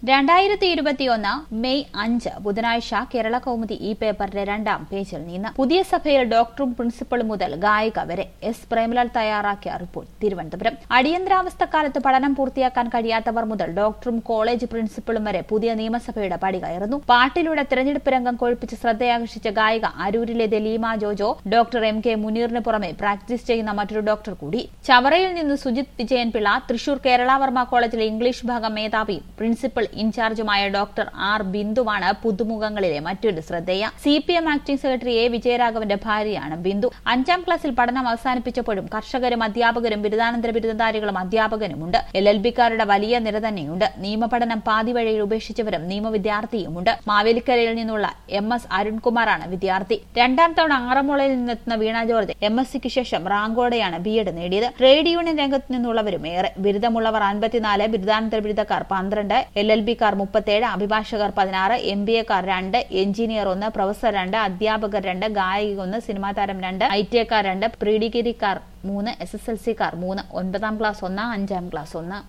രണ്ടായിരത്തി ഇരുപത്തിയൊന്ന് മെയ് അഞ്ച് ബുധനാഴ്ച കേരള കൗമുദി ഈ പേപ്പറിന്റെ രണ്ടാം പേജിൽ നിന്ന് പുതിയ സഭയിൽ ഡോക്ടറും പ്രിൻസിപ്പളും മുതൽ ഗായിക വരെ എസ് പ്രേമലാൽ തയ്യാറാക്കിയ റിപ്പോർട്ട് തിരുവനന്തപുരം അടിയന്തരാവസ്ഥ കാലത്ത് പഠനം പൂർത്തിയാക്കാൻ കഴിയാത്തവർ മുതൽ ഡോക്ടറും കോളേജ് പ്രിൻസിപ്പളും വരെ പുതിയ നിയമസഭയുടെ പടി കയറുന്നു പാട്ടിലൂടെ തെരഞ്ഞെടുപ്പ് രംഗം കൊഴുപ്പിച്ച് ശ്രദ്ധയാകർഷിച്ച ഗായിക അരൂരിലെ Dalima Jojo doctor M K മുനീറിന് പുറമെ പ്രാക്ടീസ് ചെയ്യുന്ന മറ്റൊരു ഡോക്ടർ കൂടി ചവറയിൽ നിന്ന് സുജിത് വിജയൻപിള്ള തൃശൂർ കേരളവർമ്മ കോളേജിലെ ഇംഗ്ലീഷ് ഭാഗം മേധാവിയും പ്രിൻസിപ്പൽ ഇൻചാർജുമായ ഡോക്ടർ ആർ ബിന്ദുവാണ് പുതുമുഖങ്ങളിലെ മറ്റൊരു ശ്രദ്ധേയ C P M acting secretary A വിജയരാഘവന്റെ ഭാര്യയാണ് ബിന്ദു അഞ്ചാം ക്ലാസ്സിൽ പഠനം അവസാനിപ്പിച്ചപ്പോഴും കർഷകരും അധ്യാപകരും ബിരുദാനന്തര ബിരുദധാരികളും അധ്യാപകനുമുണ്ട് എൽ എൽ ബിക്കാരുടെ വലിയ നിര തന്നെയുണ്ട് നിയമപഠനം പാതി വഴിയിൽ ഉപേക്ഷിച്ചവരും നിയമവിദ്യാർത്ഥിയുമുണ്ട് മാവേലിക്കരയിൽ നിന്നുള്ള എം എസ് അരുൺകുമാറാണ് വിദ്യാർത്ഥി രണ്ടാം തവണ ആറന്മുളയിൽ നിന്നെത്തുന്ന വീണ ജോർജ് എം എസ് സിക്ക് ശേഷം റാങ്കോടെയാണ് ബി എഡ് നേടിയത് ട്രേഡ് യൂണിയൻ രംഗത്ത് നിന്നുള്ളവരും ഏറെ ബിരുദമുള്ളവർ അൻപത്തിനാല് ബിരുദാനന്തര ബിരുദക്കാർ പന്ത്രണ്ട് എൽ എൽ ബിക്കാർ മുപ്പത്തേഴ് അഭിഭാഷകർ പതിനാറ് എം ബി എക്കാർ രണ്ട് എഞ്ചിനീയർ ഒന്ന് പ്രൊഫസർ രണ്ട് അധ്യാപകർ രണ്ട് ഗായിക ഒന്ന് സിനിമാ താരം രണ്ട് ഐ ടി ഐക്കാർ രണ്ട് പ്രീ ഡിഗ്രിക്കാർ മൂന്ന് എസ് എസ് എൽ സിക്കാർ മൂന്ന് ഒൻപതാം ക്ലാസ് ഒന്ന് അഞ്ചാം ക്ലാസ് ഒന്ന്